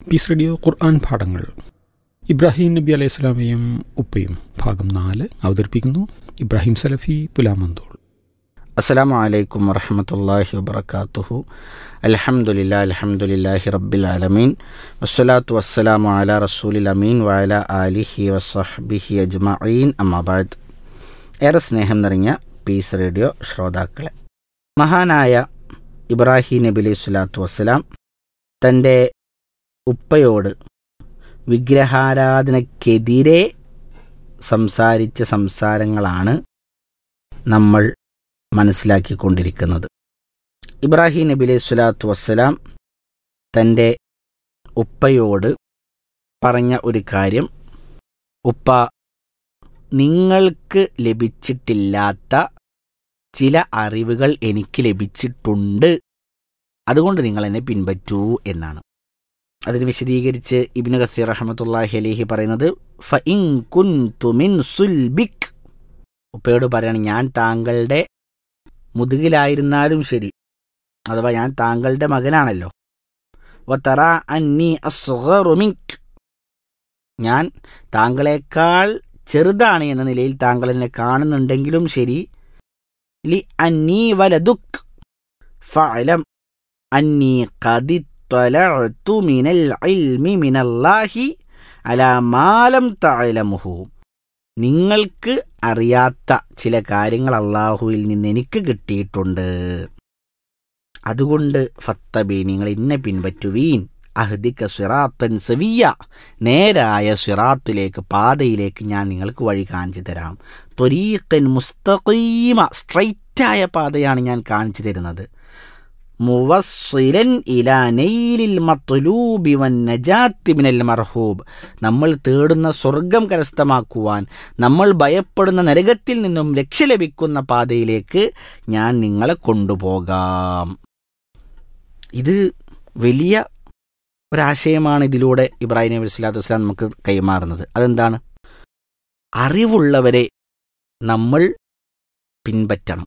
Piece radio ഖുർആൻ പാഠങ്ങൾ ഇബ്രാഹിം നബി അലൈഹി സ്വലാമയും ഉപ്പയും ഭാഗം നാല് അവതരിപ്പിക്കുന്നു ഇബ്രാഹിം സലഫി പുലാമന്തോൾ അസ്സലാമു അലൈക്കും വറഹമത്തല്ലാഹി വബർക്കാത്തുഹു അൽഹംദുലില്ലാ അൽഹംദുലില്ലാഹി റബ്ബിൽ ആലമീൻ വസ്സലാത്തു വസ്സലാമു അല റസൂലിൽ അമീൻ വഅല ആലിഹി വസഹ്ബിഹി അജ്മഈൻ അമ്മാബാദ് ഏറെ സ്നേഹം നിറഞ്ഞ പീസ് റേഡിയോ ശ്രോതാക്കളെ മഹാനായ ഇബ്രാഹിം നബി അലൈഹി സ്വലാത്തു വസ്സലാം തൻ്റെ ഉപ്പയോട് വിഗ്രഹാരാധനയ്ക്കെതിരെ സംസാരിച്ച സംസാരങ്ങളാണ് നമ്മൾ മനസ്സിലാക്കിക്കൊണ്ടിരിക്കുന്നത് ഇബ്രാഹിം നബി അലൈഹി സ്വലാത്തു വസ്സലാം തൻ്റെ ഉപ്പയോട് പറഞ്ഞ ഒരു കാര്യം ഉപ്പ നിങ്ങൾക്ക് ലഭിച്ചിട്ടില്ലാത്ത ചില അറിവുകൾ എനിക്ക് ലഭിച്ചിട്ടുണ്ട് അതുകൊണ്ട് നിങ്ങൾ എന്നെ പിൻപറ്റൂ എന്നാണ് അതിന് വിശദീകരിച്ച് ഇബ്നു കസീർ റഹമത്തുല്ലാഹി അലൈഹി പറയുന്നത് ഫ ഇൻ കുൻതു മിൻ സുൽബിക് ഉപ്പയോട് പറയണം ഞാൻ താങ്കളുടെ മുതുകിലായിരുന്നാലും ശരി അഥവാ ഞാൻ താങ്കളുടെ മകനാണല്ലോ വത്തറ അന്നി അസ്ഗറുമിക് ഞാൻ താങ്കളെക്കാൾ ചെറുതാണ് എന്ന നിലയിൽ താങ്കൾ എന്നെ കാണുന്നുണ്ടെങ്കിലും ശരി ലി അന്നി വലതുക് ഫഅലം അന്നി ഖദി ത്വലഅതു മിനൽ ഇൽമി മിനല്ലാഹി അലാ മാലം തഅലമുഹു നിങ്ങൾക്ക് അറിയാത്ത ചില കാര്യങ്ങൾ അള്ളാഹുവിൽ നിന്ന് എനിക്ക് കിട്ടിയിട്ടുണ്ട് അതുകൊണ്ട് ഫത്തബി നിങ്ങൾ എന്നെ പിൻപറ്റുവീൻ അഹ്ദിക്ക സിറാത്തൻ സവിയ നേരായ സിറാത്തിലേക്ക് പാതയിലേക്ക് ഞാൻ നിങ്ങൾക്ക് വഴി കാണിച്ചു തരാം ത്വരീഖൻ മുസ്തഖീമ സ്ട്രൈറ്റായ പാതയാണ് ഞാൻ കാണിച്ചു തരുന്നത് മുവസ്സിലൻ ഇലാ നെയ്ലിൽ മത്ലൂബി വൻ നജാത്തി മിനൽ മർഹൂബ് നമ്മൾ തേടുന്ന സ്വർഗം കരസ്ഥമാക്കുവാൻ നമ്മൾ ഭയപ്പെടുന്ന നരകത്തിൽ നിന്നും രക്ഷ ലഭിക്കുന്ന പാതയിലേക്ക് ഞാൻ നിങ്ങളെ കൊണ്ടുപോകാം ഇത് വലിയ ഒരാശയമാണ് ഇതിലൂടെ ഇബ്രാഹിം നബി സ്വലാത്തു വസ്സലാം നമുക്ക് കൈമാറുന്നത് അതെന്താണ് അറിവുള്ളവരെ നമ്മൾ പിൻപറ്റണം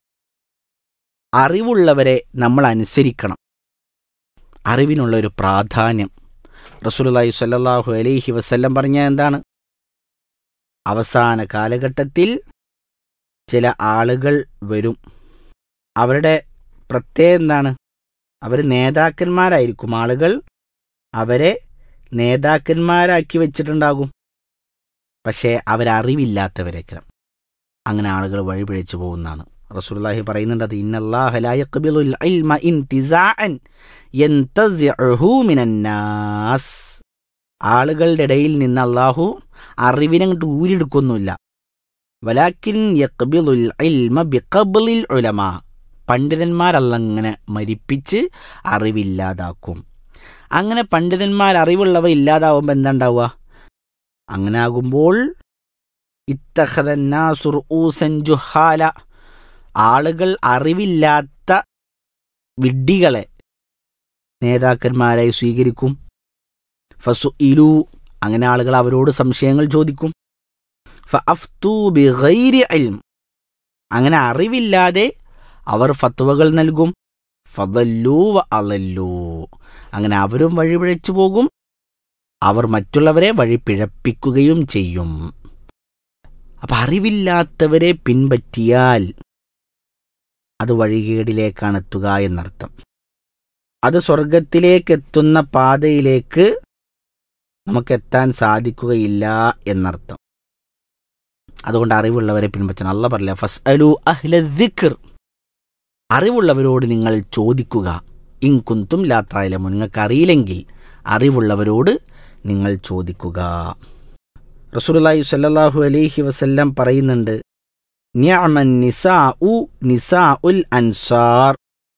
അറിവുള്ളവരെ നമ്മൾ അനുസരിക്കണം അറിവിനുള്ള ഒരു പ്രാധാന്യം റസൂലുള്ളാഹി സ്വല്ലല്ലാഹു അലൈഹി വസല്ലം പറഞ്ഞ എന്താണ് അവസാന കാലഘട്ടത്തിൽ ചില ആളുകൾ വരും അവരുടെ പ്രത്യേകം എന്താണ് അവർ നേതാക്കന്മാരായിരിക്കും ആളുകൾ അവരെ നേതാക്കന്മാരാക്കി വെച്ചിട്ടുണ്ടാകും പക്ഷേ അവരറിവില്ലാത്തവരേക്കാം അങ്ങനെ ആളുകൾ വഴിപിഴച്ചു പോകുന്നതാണ് റസൂലുള്ളാഹി പറയുന്നുണ്ട് അത് ഇന്നല്ലാഹ ലാ യഖ്ബിലുൽ ഇൽമ ഇൻതിസാഅൻ യൻതസിഉഹു മിനന്നാസ് ആളുകളുടെ ഇടയിൽ നിന്ന് അള്ളാഹു അറിവിനെ അങ്ങോട്ട് ഊരിയെടുക്കൊന്നുമില്ല വലാക്കിൻ യഖ്ബിലുൽ ഇൽമ ബിഖബ്ലിൽ ഉലമാ പണ്ഡിതന്മാരല്ലങ്ങനെ മരിപ്പിച്ച് അറിവില്ലാതാക്കും അങ്ങനെ പണ്ഡിതന്മാർ അറിവുള്ളവ ഇല്ലാതാവുമ്പോൾ എന്താ ഉണ്ടാവുക അങ്ങനെ ആകുമ്പോൾ ഇത്തഹദന്നാസുർ ഊസൻ ജുഹാല ആളുകൾ അറിവില്ലാത്ത വിഡ്ഢികളെ നേതാക്കന്മാരായി സ്വീകരിക്കും ഫസു ഇലു അങ്ങനെ ആളുകൾ അവരോട് സംശയങ്ങൾ ചോദിക്കും ഫ അഫ്തു ബിഗൈരി ഇൽം അങ്ങനെ അറിവില്ലാതെ അവർ ഫത്വകൾ നൽകും ഫതല്ലൂ വ അലല്ലൂ അങ്ങനെ അവരും വഴിപിഴച്ചു പോകും അവർ മറ്റുള്ളവരെ വഴി പിഴപ്പിക്കുകയും ചെയ്യും അപ്പം അറിവില്ലാത്തവരെ പിൻപറ്റിയാൽ അത് വഴികേടിലേക്കാണ് എത്തുക എന്നർത്ഥം അത് സ്വർഗത്തിലേക്ക് എത്തുന്ന പാതയിലേക്ക് നമുക്കെത്താൻ സാധിക്കുകയില്ല എന്നർത്ഥം അതുകൊണ്ട് അറിവുള്ളവരെ പിൻപറ്റണം അല്ല പറയില്ല ഫസ് അലു അഹ്ല ദിക്ർ അറിവുള്ളവരോട് നിങ്ങൾ ചോദിക്കുക ഇൻകുന്തും ലാത്തായാലും നിങ്ങൾക്ക് അറിയില്ലെങ്കിൽ അറിവുള്ളവരോട് നിങ്ങൾ ചോദിക്കുക റസൂലുള്ളാഹി സ്വല്ലല്ലാഹു അലൈഹി വസല്ലം പറയുന്നുണ്ട് നിഅമൻ നിസാഉ നിസാഉൽ അൻസാർ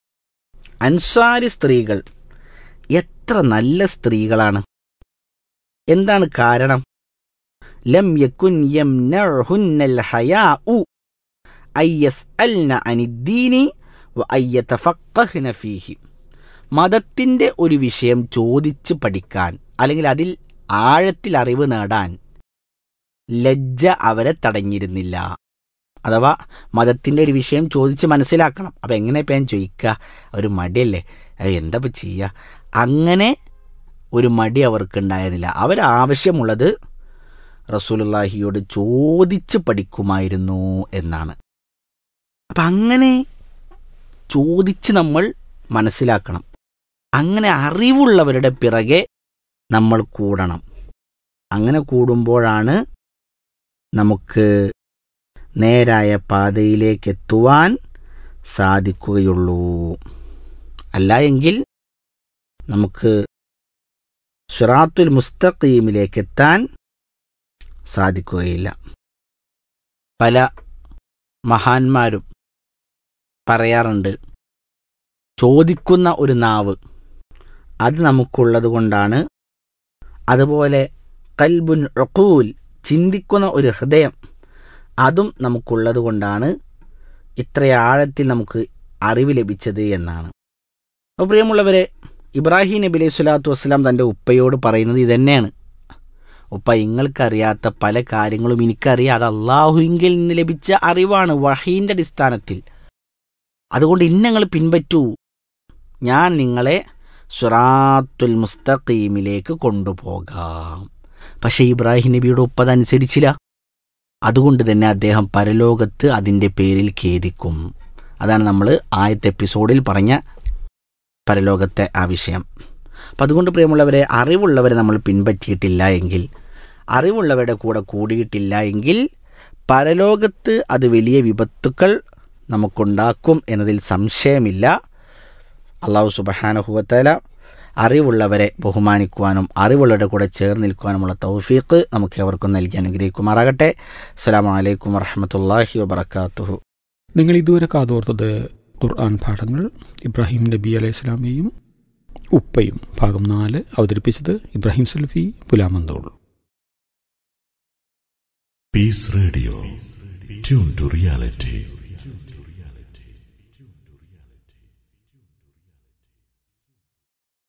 അൻസാരി സ്ത്രീകൾ എത്ര നല്ല സ്ത്രീകളാണ് എന്താണ് കാരണം ലം യകുൻ യംനഉഹുന്നൽ ഹയാഉ അയ്യസ്അൽന അനിദ്ദീനി വ അയ്യതഫഖഹ്ന ഫീഹി മതത്തിൻ്റെ ഒരു വിഷയം ചോദിച്ച് പഠിക്കാൻ അല്ലെങ്കിൽ അതിൽ ആഴത്തിൽ അറിവ് നേടാൻ ലജ്ജ അവരെ തടഞ്ഞിരുന്നില്ല അഥവാ മതത്തിൻ്റെ ഒരു വിഷയം ചോദിച്ച് മനസ്സിലാക്കണം അപ്പം എങ്ങനെ ഇപ്പം ഞാൻ ചോദിക്കുക ഒരു മടിയല്ലേ അത് എന്താ ഇപ്പം ചെയ്യുക അങ്ങനെ ഒരു മടി അവർക്കുണ്ടായിരുന്നില്ല അവരാവശ്യമുള്ളത് റസൂലുള്ളാഹിയോട് ചോദിച്ച് പഠിക്കുമായിരുന്നു എന്നാണ് അപ്പം അങ്ങനെ ചോദിച്ച് നമ്മൾ മനസ്സിലാക്കണം അങ്ങനെ അറിവുള്ളവരുടെ പിറകെ നമ്മൾ കൂടണം അങ്ങനെ കൂടുമ്പോഴാണ് നമുക്ക് നേരായ പാതയിലേക്ക് എത്തുവാൻ സാധിക്കുകയുള്ളൂ അല്ല എങ്കിൽ നമുക്ക് ഷിറാത്തുൽ മുസ്തഖീമിലേക്ക് എത്താൻ സാധിക്കുകയില്ല പല മഹാന്മാരും പറയാറുണ്ട് ചോദിക്കുന്ന ഒരു നാവ് അത് നമുക്കുള്ളത് കൊണ്ടാണ് അതുപോലെ കൽബുൻ ഒക്കൂൽ ചിന്തിക്കുന്ന ഒരു ഹൃദയം അതും നമുക്കുള്ളത് കൊണ്ടാണ് ഇത്ര ആഴത്തിൽ നമുക്ക് അറിവ് ലഭിച്ചത് എന്നാണ് അപ്പോൾ പ്രിയമുള്ളവരെ ഇബ്രാഹിം നബി അലൈഹി സ്വലാത്തു വസ്സലാം തൻ്റെ ഉപ്പയോട് പറയുന്നത് ഇതന്നെയാണ് ഉപ്പ നിങ്ങൾക്കറിയാത്ത പല കാര്യങ്ങളും എനിക്കറിയാം അത് അള്ളാഹുവിങ്കിൽ നിന്ന് ലഭിച്ച അറിവാണ് വഹീൻ്റെ അടിസ്ഥാനത്തിൽ അതുകൊണ്ട് ഇന്നങ്ങൾ പിൻപറ്റൂ ഞാൻ നിങ്ങളെ സുറാത്തുൽ മുസ്തഖീമിലേക്ക് കൊണ്ടുപോകാം പക്ഷേ ഇബ്രാഹിം നബിയുടെ ഉപ്പ അതനുസരിച്ചില്ല അതുകൊണ്ട് തന്നെ അദ്ദേഹം പരലോകത്ത് അതിൻ്റെ പേരിൽ ഖേദിക്കും അതാണ് നമ്മൾ ആദ്യത്തെ എപ്പിസോഡിൽ പറഞ്ഞ പരലോകത്തെ ആ വിഷയം അപ്പം അതുകൊണ്ട് പ്രിയമുള്ളവരെ അറിവുള്ളവരെ നമ്മൾ പിൻപറ്റിയിട്ടില്ല എങ്കിൽ അറിവുള്ളവരുടെ കൂടെ കൂടിയിട്ടില്ല എങ്കിൽ പരലോകത്ത് അത് വലിയ വിപത്തുക്കൾ നമുക്കുണ്ടാക്കും എന്നതിൽ സംശയമില്ല അള്ളാഹു സുബഹാനഹുവത്തല അറിവുള്ളവരെ ബഹുമാനിക്കുവാനും അറിവുള്ളവരുടെ കൂടെ ചേർന്ന് നിൽക്കുവാനുമുള്ള തൗഫീഖ് നമുക്ക് എവർക്കും നൽകി അനുഗ്രഹിക്കുമാറാകട്ടെ അസ്സാം വലൈക്കും വറഹമത്തല്ലാഹി വബർക്കാത്തുഹു നിങ്ങൾ ഇതുവരെ കാതോർത്തത് ഖുർആൻ പാഠങ്ങൾ ഇബ്രാഹിം നബി അലൈഹി സ്വലാമയും ഉപ്പയും ഭാഗം നാല് അവതരിപ്പിച്ചത് ഇബ്രാഹിം സലഫി Pulamanthole Peace Radio. Tune to reality.